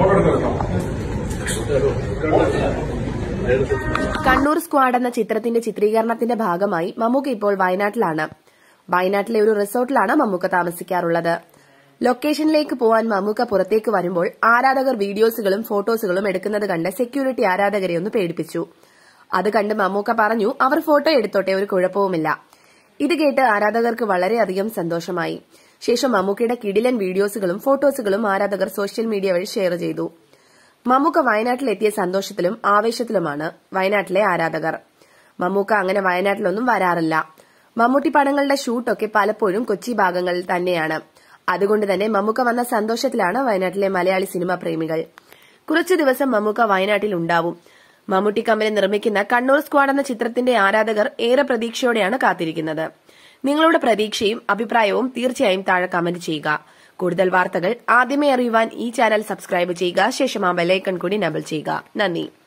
photo എടുക്കാം Kannur squad എന്ന ചിത്രത്തിന്റെ ചിത്രീകരണത്തിന്റെ ഭാഗമായി മമ്മൂക്ക ഇപ്പോൾ വയനാട്ടിലാണ് വയനാട്ടിലെ ഒരു റിസോർട്ടിലാണ് മമ്മൂക്ക താമസിക്കാറുള്ളത് ലൊക്കേഷനിലേക്ക് പോവാൻ മമ്മൂക്ക പുറത്തേക്ക് വരുമ്പോൾ ആരാധകർ വീഡിയോസുകളും ഫോട്ടോസുകളും എടുക്കുന്നത് കണ്ട് സെക്യൂരിറ്റി ആരാധകരെ ഒന്ന് പേടിപ്പിച്ചു അത് കണ്ട് മമ്മൂക്ക പറഞ്ഞു അവർ ഫോട്ടോ എടുത്തോട്ടെ ഒരു കുഴപ്പവുമില്ല ഇത് കേട്ട് ആരാധകർക്ക് വളരെയധികം സന്തോഷമായി ശേഷം മമ്മൂക്കയുടെ കിടിലൻ വീഡിയോസുകളും ഫോട്ടോസുകളും ആരാധകർ സോഷ്യൽ മീഡിയ വഴി ഷെയർ ചെയ്തു മമ്മൂക്ക വയനാട്ടിലെത്തിയ സന്തോഷത്തിലും ആവേശത്തിലുമാണ് വയനാട്ടിലെ ആരാധകർ മമ്മൂക്ക അങ്ങനെ വയനാട്ടിലൊന്നും വരാറില്ല മമ്മൂട്ടി പടങ്ങളുടെ ഷൂട്ടൊക്കെ പലപ്പോഴും കൊച്ചി ഭാഗങ്ങളിൽ തന്നെയാണ് അതുകൊണ്ട് തന്നെ മമ്മൂക്ക വന്ന സന്തോഷത്തിലാണ് വയനാട്ടിലെ മലയാളി സിനിമാ പ്രേമികൾ കുറച്ചു ദിവസം മമ്മൂക്ക വയനാട്ടിൽ ഉണ്ടാവും മമ്മൂട്ടി കമ്പനി നിർമ്മിക്കുന്ന കണ്ണൂർ സ്ക്വാഡ് എന്ന ചിത്രത്തിന്റെ ആരാധകർ ഏറെ പ്രതീക്ഷയോടെയാണ് കാത്തിരിക്കുന്നത് നിങ്ങളുടെ പ്രതീക്ഷയും അഭിപ്രായവും തീർച്ചയായും താഴെ കമന്റ് ചെയ്യുക കൂടുതൽ വാർത്തകൾ ആദ്യമേ അറിയുവാൻ ഈ ചാനൽ സബ്സ്ക്രൈബ് ചെയ്യുക ശേഷം ആ ബെലൈക്കൺ കൂടി നബിൾ ചെയ്യുക നന്ദി